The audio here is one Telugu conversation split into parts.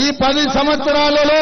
ఈ పది సంవత్సరాలలో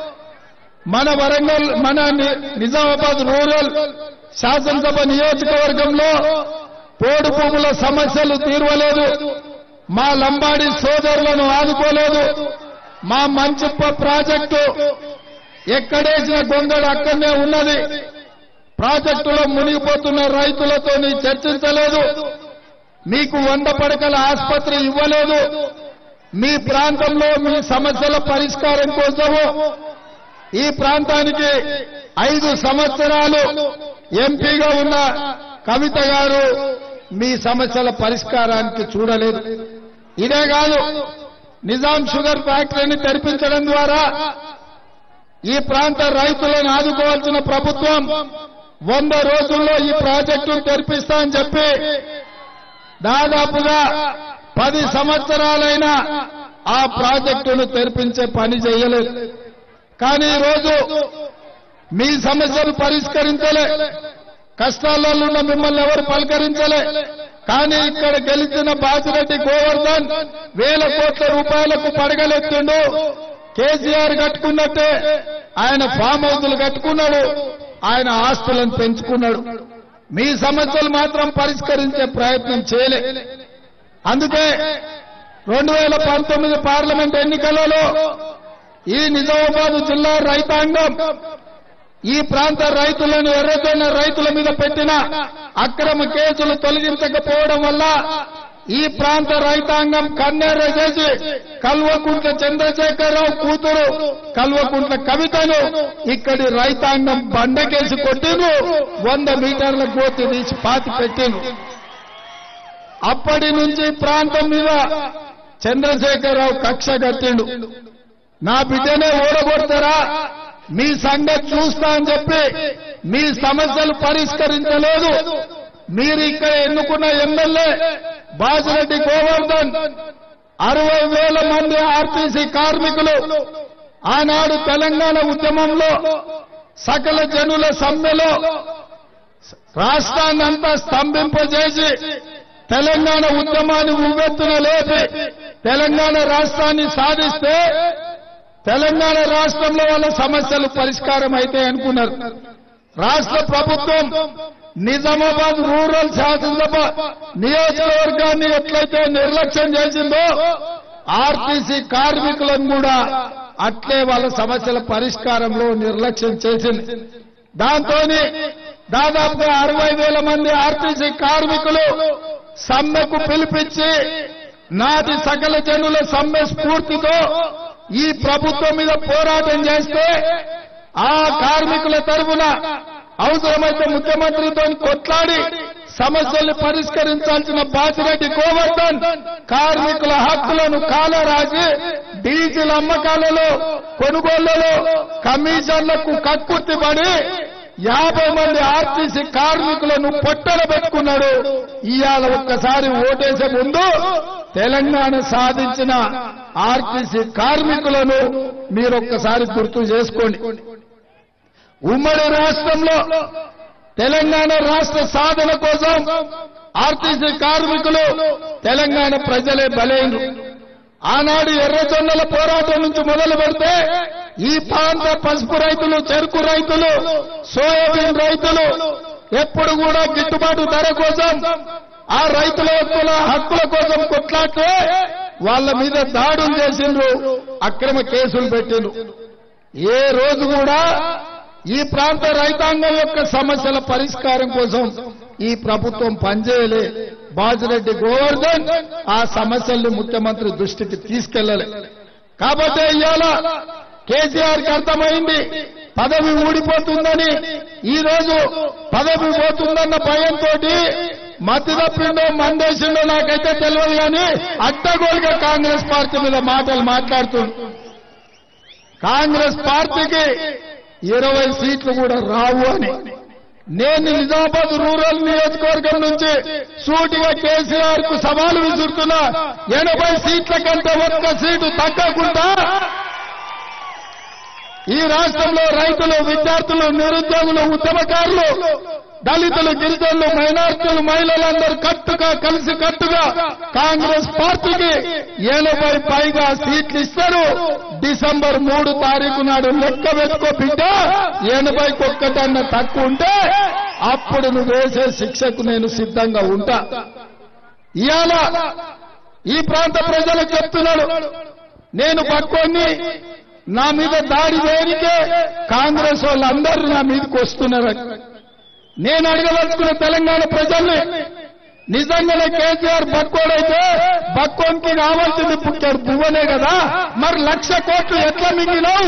మన వరంగల్ మన ని- నిజామాబాద్ రూరల్ శాసనసభ నియోజకవర్గంలో పోడు భూముల సమస్యలు తీర్వలేదు మా లంబాడి సోదరులను ఆదుకోలేదు మా మంచిప్ప ప్రాజెక్టు ఎక్కడేసిన గొంగడు అక్కడనే ఉన్నది ప్రాజెక్టులో మునిగిపోతున్న రైతులతో చర్చించలేదు మీకు వంద పడకల ఆసుపత్రి ఇవ్వలేదు మీ ప్రాంతంలో మీ సమస్యల పరిష్కారం కోసము ఈ ప్రాంతానికి ఐదు సంవత్సరాలు ఎంపీగా ఉన్న కవిత గారు మీ సమస్యల పరిష్కారానికి చూడలేదు ఇదే కాదు నిజాం షుగర్ ఫ్యాక్టరీని తెరిపించడం ద్వారా ఈ ప్రాంత రైతులను ఆదుకోవాల్సిన ప్రభుత్వం వంద రోజుల్లో ఈ ప్రాజెక్టును తెరిపిస్తా అని చెప్పి దాదాపుగా పది సంవత్సరాలైన ఆ ప్రాజెక్టును తెరిపించే పని చేయలేదు కానీ ఈరోజు మీ సమస్యలు పరిష్కరించలే కష్టాలలో ఉన్న మిమ్మల్ని ఎవరు పలకరించలే కానీ ఇక్కడ గెలిచిన బాజిరెడ్డి గోవర్ధన్ వేల కోట్ల రూపాయలకు పడగలెత్తిండు కేసీఆర్ కట్టుకున్నట్టే ఆయన ఫామ్ హౌసులు కట్టుకున్నాడు ఆయన ఆస్తులను పెంచుకున్నాడు మీ సమస్యలు మాత్రం పరిష్కరించే ప్రయత్నం చేయలే అందుకే రెండు వేల పంతొమ్మిది పార్లమెంట్ ఎన్నికలలో ఈ నిజామాబాద్ జిల్లా రైతాంగం ఈ ప్రాంత రైతులను ఎర్రజొన్న రైతుల మీద పెట్టిన అక్రమ కేసులు తొలగించకపోవడం వల్ల ఈ ప్రాంత రైతాంగం కన్నెర్ర చేసి కల్వకుంట్ల చంద్రశేఖరరావు కూతురు కల్వకుంట్ల కవితను ఇక్కడి రైతాంగం బండకేసి కొట్టిను వంద మీటర్ల గోతి తీసి పాతి పెట్టిను అప్పటి నుంచి ప్రాంతం మీద చంద్రశేఖరరావు కక్ష కట్టిండు నా బిడ్డనే ఓడగొడతారా మీ సంగతి చూస్తా అని చెప్పి మీ సమస్యలు పరిష్కరించలేదు మీరు ఇక్కడ ఎన్నుకున్న ఎమ్మెల్యే బాజిరెడ్డి గోవర్ధన్ అరవై వేల మంది ఆర్టీసీ కార్మికులు ఆనాడు తెలంగాణ ఉద్యమంలో సకల జనుల సమ్మెలో రాష్ట్రాన్నంతా స్తంభింపజేసి తెలంగాణ ఉద్యమాన్ని ఉవ్వెత్తున లేపి తెలంగాణ రాష్ట్రాన్ని సాధిస్తే తెలంగాణ రాష్ట్రంలో వాళ్ళ సమస్యలు పరిష్కారం అయితే అనుకున్నారు రాష్ట్ర ప్రభుత్వం నిజామాబాద్ రూరల్ శాసనసభ నియోజకవర్గాన్ని ఎట్లయితే నిర్లక్ష్యం చేసిందో ఆర్టీసీ కార్మికులను కూడా అట్లే వాళ్ళ సమస్యల పరిష్కారంలో నిర్లక్ష్యం చేసింది దాంతో దాదాపుగా అరవై వేల మంది ఆర్టీసీ కార్మికులు సమ్మెకు పిలిపించి నాటి సకల జనుల సమ్మె స్ఫూర్తితో ఈ ప్రభుత్వం మీద పోరాటం చేస్తే ఆ కార్మికుల తరఫున అవసరమైతే ముఖ్యమంత్రితో కొట్లాడి సమస్యల్ని పరిష్కరించాల్సిన బాసిరెడ్డి గోవర్ధన్ కార్మికుల హక్కులను కాలరాసి డీజిల్ అమ్మకాలలో కొనుగోళ్లలో కమిషన్లకు కక్కుర్తిపడి యాభై మంది ఆర్టీసీ కార్మికులను పొట్టల పెట్టుకున్నాడు ఇవాళ ఒక్కసారి ఓటేసే ముందు తెలంగాణ సాధించిన ఆర్టీసీ కార్మికులను మీరొక్కసారి గుర్తు చేసుకోండి ఉమ్మడి రాష్ట్రంలో తెలంగాణ రాష్ట్ర సాధన కోసం ఆర్టీసీ కార్మికులు తెలంగాణ ప్రజలే బలైనరు ఆనాడు ఎర్రజొన్నల పోరాటం నుంచి మొదలు పెడితే ఈ ప్రాంత పసుపు రైతులు చెరుకు రైతులు సోయాబీన్ రైతులు ఎప్పుడు కూడా గిట్టుబాటు ధర కోసం ఆ రైతుల హక్కుల హక్కుల కోసం కొట్లాడితే వాళ్ళ మీద దాడులు చేసిండ్రు అక్రమ కేసులు పెట్టిండ్రు ఏ రోజు కూడా ఈ ప్రాంత రైతాంగం యొక్క సమస్యల పరిష్కారం కోసం ఈ ప్రభుత్వం పనిచేయలే బాజిరెడ్డి గోవర్ధన్ ఆ సమస్యల్ని ముఖ్యమంత్రి దృష్టికి తీసుకెళ్లలే కాబట్టి ఇవాళ కేసీఆర్ కి అర్థమైంది పదవి ఊడిపోతుందని ఈ రోజు పదవి పోతుందన్న భయంతో మతి తప్పిండో మందేసిండో నాకైతే తెలియదు కానీ అడ్డగోలుగా కాంగ్రెస్ పార్టీ మీద మాటలు మాట్లాడుతుంది కాంగ్రెస్ పార్టీకి ఇరవై సీట్లు కూడా రావు అని నేను నిజామాబాద్ రూరల్ నియోజకవర్గం నుంచి సూటిగా కేసీఆర్ కు సవాలు విసురుతున్నా ఎనభై సీట్ల కంటే ఒక్క సీటు తగ్గకుండా ఈ రాష్ట్రంలో రైతులు విద్యార్థులు నిరుద్యోగులు ఉద్యమకారులు దళితులు గిరిజనులు మైనార్టీలు మహిళలందరూ కట్టుగా కలిసి కట్టుగా కాంగ్రెస్ పార్టీకి ఎనభై పైగా సీట్లు ఇస్తారు డిసెంబర్ మూడు తారీఖు నాడు లెక్క పెట్టుకో బిడ్డ ఎనభైకి ఒక్కటన్న తక్కువ ఉంటే అప్పుడు నువ్వు వేసే శిక్షకు నేను సిద్ధంగా ఉంటా ఇవాళ ఈ ప్రాంత ప్రజలకు చెప్తున్నాడు నేను పక్కోని నా మీద దాడి చేయనికే కాంగ్రెస్ వాళ్ళందరూ నా మీదకి వస్తున్నారు నేను అడగదలుచుకున్న తెలంగాణ ప్రజల్ని నిజంగానే కేసీఆర్ బక్కోడైతే బక్కోనికి రావాల్సింది పుట్టాడు పువ్వనే కదా మరి లక్ష కోట్లు ఎట్లా మింగినావు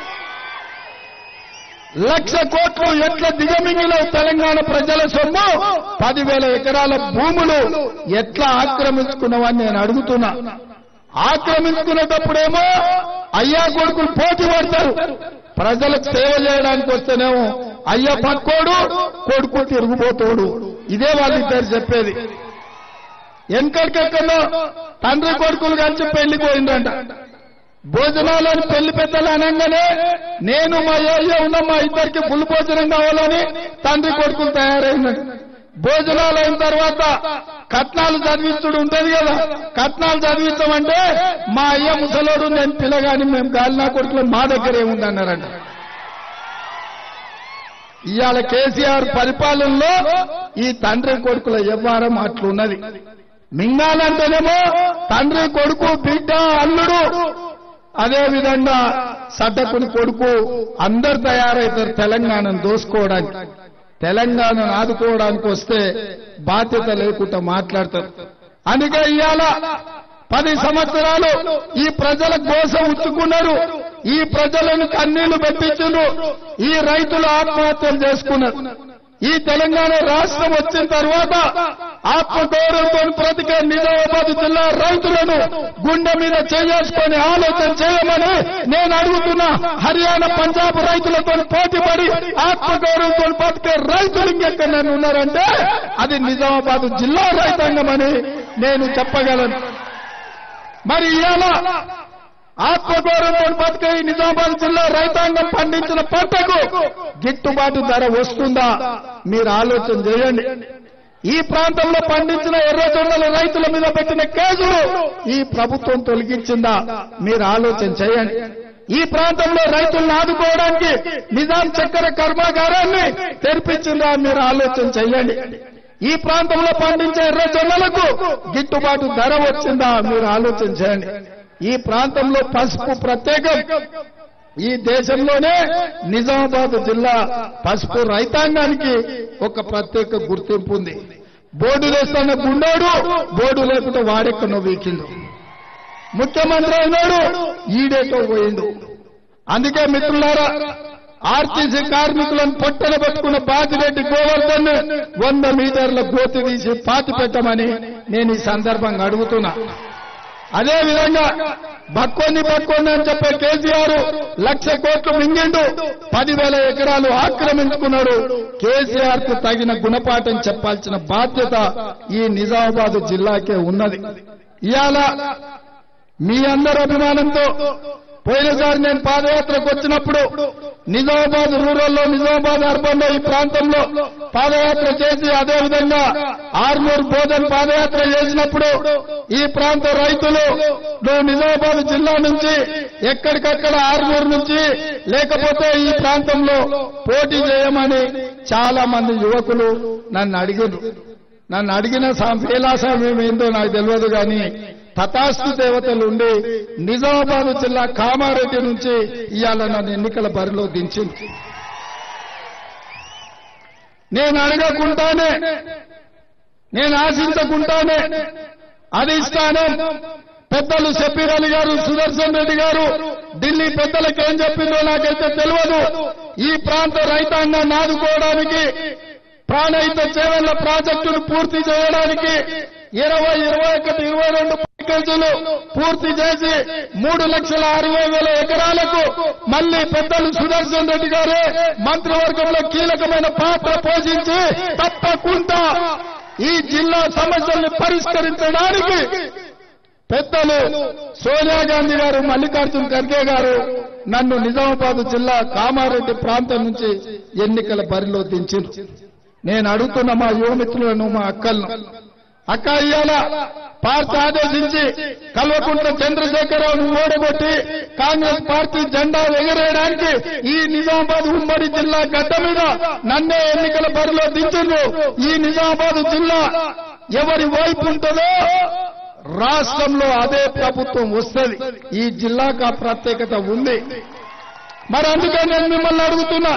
లక్ష కోట్లు ఎట్లా దిగమింగినావు తెలంగాణ ప్రజల సొమ్ము పదివేల ఎకరాల భూములు ఎట్లా ఆక్రమించుకున్నావని నేను అడుగుతున్నా ఆక్రమించుకునేటప్పుడేమో అయ్యా కొడుకులు పోటీ పడతారు ప్రజలకు సేవ చేయడానికి వస్తేనేమో అయ్య పక్కోడు కొడుకు తిరుగుపోతాడు ఇదే వాళ్ళిద్దరు చెప్పేది వెనకడికెక్కడో తండ్రి కొడుకులు కలిసి పెళ్లికి పోయిందంట భోజనాలని పెళ్లి పెద్దలు అనగానే నేను మా ఏరియా ఉన్న మా ఇద్దరికి ఫుల్ భోజనం కావాలని తండ్రి కొడుకులు తయారైందంట భోజనాలు అయిన తర్వాత కట్నాలు చదివించుడు ఉంటది కదా కట్నాలు చదివించమంటే మా అయ్య ముసలోడు నేను పిల్లగాని మేము గాలినా కొడుకులు మా దగ్గరే ఉందన్నారంట ఇవాళ కేసీఆర్ పరిపాలనలో ఈ తండ్రి కొడుకుల వ్యవహారం అట్లున్నది మింగాలంటేనేమో తండ్రి కొడుకు బిడ్డ అల్లుడు అదే విధంగా సడ్డకుని కొడుకు అందరు తయారవుతారు తెలంగాణను దోసుకోవడానికి తెలంగాణను ఆదుకోవడానికి వస్తే బాధ్యత లేకుండా మాట్లాడతారు అందుకే ఇవాళ పది సంవత్సరాలు ఈ ప్రజల కోసం ఉంచుకున్నారు ఈ ప్రజలను కన్నీళ్లు పెట్టించారు ఈ రైతులు ఆత్మహత్యలు చేసుకున్నారు ఈ తెలంగాణ రాష్ట్రం వచ్చిన తర్వాత ఆత్మగౌరవంతో బ్రతికే నిజామాబాద్ జిల్లా రైతులను గుండె మీద చేసుకొని ఆలోచన చేయమని నేను అడుగుతున్నా హర్యానా పంజాబ్ రైతులతో పోటీపడి ఆత్మగౌరవంతో బతికే రైతులు ఇంకెక్కడ ఉన్నారంటే అది నిజామాబాద్ జిల్లా రైతాంగమని నేను చెప్పగలను మరి ఇవాళ ఆత్మగౌరవంతో బతికే ఈ నిజామాబాద్ జిల్లా రైతాంగం పండించిన పంటకు గిట్టుబాటు ధర వస్తుందా మీరు ఆలోచన చేయండి ఈ ప్రాంతంలో పండించిన ఎర్రజొన్నల రైతుల మీద పెట్టిన కేసులు ఈ ప్రభుత్వం తొలగించిందా మీరు ఆలోచన చేయండి ఈ ప్రాంతంలో రైతులను ఆదుకోవడానికి నిజాం చక్కెర కర్మాగారాన్ని తెరిపించిందా మీరు ఆలోచన చేయండి ఈ ప్రాంతంలో పండించే ఎర్రజొన్నలకు గిట్టుబాటు ధర వచ్చిందా మీరు ఆలోచన చేయండి ఈ ప్రాంతంలో పసుపు ప్రత్యేకం ఈ దేశంలోనే నిజామాబాద్ జిల్లా పసుపు రైతాంగానికి ఒక ప్రత్యేక గుర్తింపు ఉంది బోర్డు వేస్తున్న గుండాడు బోర్డు లేకుండా వాడెక్కనో వీకిండు ముఖ్యమంత్రి అయినాడు ఈడేటో పోయిండు అందుకే మిత్రులారా ఆర్టీసీ కార్మికులను పొట్టన పట్టుకున్న బాజిరెడ్డి గోవర్ధన్ వంద మీటర్ల గోతి తీసి పాతి పెట్టమని నేను ఈ సందర్భంగా అడుగుతున్నా అదే విధంగా బక్కోని బక్కోని అని చెప్పే కేసీఆర్ లక్ష కోట్లు మింగిండు పదివేల ఎకరాలు ఆక్రమించుకున్నాడు కేసీఆర్ కు తగిన గుణపాఠం చెప్పాల్సిన బాధ్యత ఈ నిజామాబాద్ జిల్లాకే ఉన్నది ఇవాళ మీ అందరి అభిమానంతో పోయినసారి నేను పాదయాత్రకు వచ్చినప్పుడు నిజామాబాద్ రూరల్లో నిజామాబాద్ అర్బన్ లో ఈ ప్రాంతంలో పాదయాత్ర చేసి అదే విధంగా ఆర్మూర్ బోధన్ పాదయాత్ర చేసినప్పుడు ఈ ప్రాంత రైతులు నువ్వు నిజామాబాద్ జిల్లా నుంచి ఎక్కడికక్కడ ఆర్మూర్ నుంచి లేకపోతే ఈ ప్రాంతంలో పోటీ చేయమని చాలా మంది యువకులు నన్ను అడిగారు నన్ను అడిగిన విలాసం ఏందో నాకు తెలియదు కానీ తథాస్తు దేవతలు ఉండి నిజామాబాద్ జిల్లా కామారెడ్డి నుంచి ఇవాళ నన్ను ఎన్నికల బరిలో దించింది నేను అడగకుండానే నేను ఆశించకుండానే అధిష్టానం పెద్దలు షబీర్ అలీ గారు సుదర్శన్ రెడ్డి గారు ఢిల్లీ పెద్దలకు ఏం చెప్పిందో నాకైతే తెలియదు ఈ ప్రాంత రైతాంగాన్ని ఆదుకోవడానికి ప్రాణహిత చేవెళ్ల ప్రాజెక్టును పూర్తి చేయడానికి ఇరవై ఇరవై ఒకటి ఇరవై రెండు ప్యాకేజీలు పూర్తి చేసి మూడు లక్షల అరవై వేల ఎకరాలకు మళ్ళీ పెద్దలు సుదర్శన్ రెడ్డి గారే మంత్రివర్గంలో కీలకమైన పాత్ర పోషించి తప్పకుండా ఈ జిల్లా సమస్యల్ని పరిష్కరించడానికి పెద్దలు సోనియా గాంధీ గారు మల్లికార్జున్ ఖర్గే గారు నన్ను నిజామాబాద్ జిల్లా కామారెడ్డి ప్రాంతం నుంచి ఎన్నికల బరిలో దించింది నేను అడుగుతున్న మా యువమిత్రులను మా అక్కలను అక్క ఇయ్యాల పార్టీ ఆదేశించి కల్వకుంట్ల చంద్రశేఖరరావును ఓడగొట్టి కాంగ్రెస్ పార్టీ జెండా ఎగరేయడానికి ఈ నిజామాబాద్ ఉమ్మడి జిల్లా గడ్డ మీద నన్నే ఎన్నికల బరిలో దించిండ్రు ఈ నిజామాబాద్ జిల్లా ఎవరి వైపు ఉంటుందో రాష్ట్రంలో అదే ప్రభుత్వం వస్తుంది ఈ జిల్లాకు ఆ ప్రత్యేకత ఉంది మరి అందుకే నేను మిమ్మల్ని అడుగుతున్నా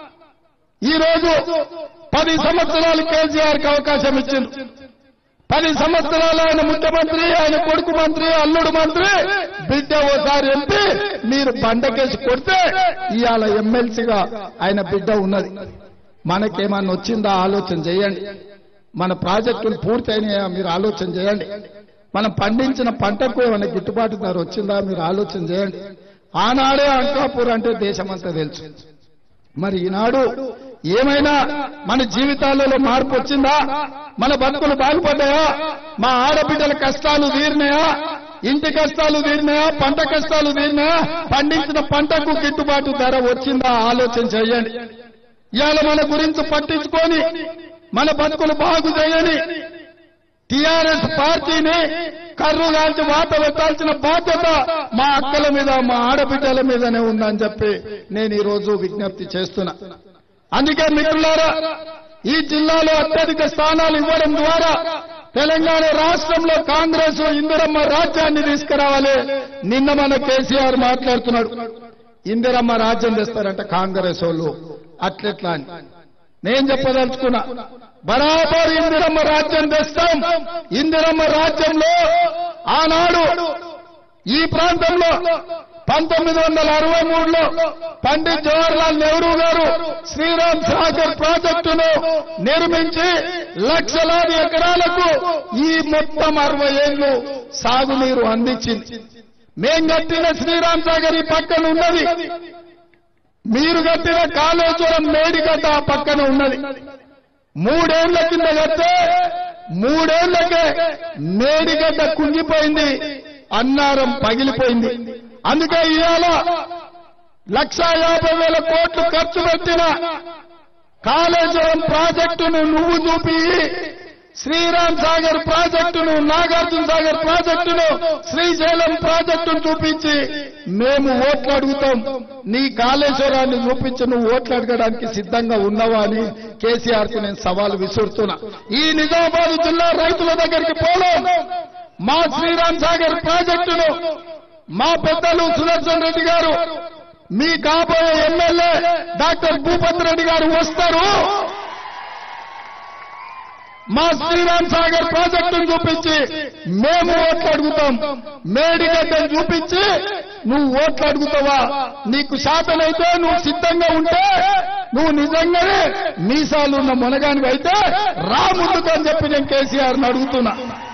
ఈ రోజు పది సంవత్సరాలు కేసీఆర్ కి అవకాశం ఇచ్చింది పది సంవత్సరాలు ఆయన ముఖ్యమంత్రి ఆయన కొడుకు మంత్రి అల్లుడు మంత్రి బిడ్డ ఓసారి ఎంపీ మీరు బండకేసి కొడితే ఇవాళ ఎమ్మెల్సీగా ఆయన బిడ్డ ఉన్నది మనకేమన్నా వచ్చిందా ఆలోచన చేయండి మన ప్రాజెక్టులు పూర్తయినాయా మీరు ఆలోచన చేయండి మనం పండించిన పంటకు ఏమైనా గిట్టుబాటు ధర వచ్చిందా మీరు ఆలోచన చేయండి ఆనాడే అంకాపూర్ అంటే దేశమంతా తెలుసు మరి ఈనాడు ఏమైనా మన జీవితాలలో మార్పు వచ్చిందా మన బతుకులు బాగుపడ్డాయా మా ఆడబిడ్డల కష్టాలు తీరినాయా ఇంటి కష్టాలు తీరినాయా పంట కష్టాలు తీరినాయా పండించిన పంటకు గిట్టుబాటు ధర వచ్చిందా ఆలోచన చేయండి ఇవాళ మన గురించి పట్టించుకొని మన బతుకులు బాగు చేయని టిఆర్ఎస్ పార్టీని కర్రు కాల్చి వాత పెట్టాల్సిన బాధ్యత మా అక్కల మీద మా ఆడబిడ్డల మీదనే ఉందని చెప్పి నేను ఈ రోజు విజ్ఞప్తి చేస్తున్నా అందుకే మిత్రులారా ఈ జిల్లాలో అత్యధిక స్థానాలు ఇవ్వడం ద్వారా తెలంగాణ రాష్ట్రంలో కాంగ్రెస్ ఇందిరమ్మ రాజ్యాన్ని తీసుకురావాలి నిన్న మన కేసీఆర్ మాట్లాడుతున్నాడు ఇందిరమ్మ రాజ్యం తెస్తారంట కాంగ్రెస్ వాళ్ళు అట్లెట్లా అని నేను చెప్పదలుచుకున్నా బరాబర్ ఇందిరమ్మ రాజ్యం తెస్తాం ఇందిరమ్మ రాజ్యంలో ఆనాడు ఈ ప్రాంతంలో పంతొమ్మిది వందల అరవై మూడులో పండిత్ జవహర్లాల్ నెహ్రూ గారు శ్రీరామ్ సాగర్ ప్రాజెక్టును నిర్మించి లక్షలాది ఎకరాలకు ఈ మొత్తం అరవై ఏళ్లు సాగునీరు అందించింది మేం కట్టిన శ్రీరామ్ సాగర్ ఈ పక్కన ఉన్నది మీరు కట్టిన కాళేశ్వరం మేడిగడ్డ ఆ పక్కన ఉన్నది మూడేళ్ల కింద కడితే మూడేళ్లకే మేడిగడ్డ కుంగిపోయింది అన్నారం పగిలిపోయింది అందుకే ఇవాళ లక్షా యాభై వేల కోట్లు ఖర్చు పెట్టిన కాళేశ్వరం ప్రాజెక్టును నువ్వు చూపి శ్రీరామ్ సాగర్ ప్రాజెక్టును నాగార్జున సాగర్ ప్రాజెక్టును శ్రీశైలం ప్రాజెక్టును చూపించి మేము ఓట్లు అడుగుతాం నీ కాళేశ్వరాన్ని చూపించి నువ్వు ఓట్లు అడగడానికి సిద్ధంగా ఉన్నావా అని కేసీఆర్ కు నేను సవాల్ విసురుతున్నా ఈ నిజామాబాద్ జిల్లా రైతుల దగ్గరికి పోలేం మా శ్రీరామ్ సాగర్ ప్రాజెక్టును మా పెద్దలు సుదర్శన్ రెడ్డి గారు మీ కాబోయే ఎమ్మెల్యే డాక్టర్ భూపత్ రెడ్డి గారు వస్తారు మా శ్రీరామ్ సాగర్ ప్రాజెక్టును చూపించి మేము ఓట్లు అడుగుతాం మేడిగడ్డను చూపించి నువ్వు ఓట్లు అడుగుతావా నీకు శాతనైతే నువ్వు సిద్ధంగా ఉంటే నువ్వు నిజంగానే మీసాలు ఉన్న మునగానివి అయితే రా ముందుకు అని చెప్పి నేను కేసీఆర్ని అడుగుతున్నా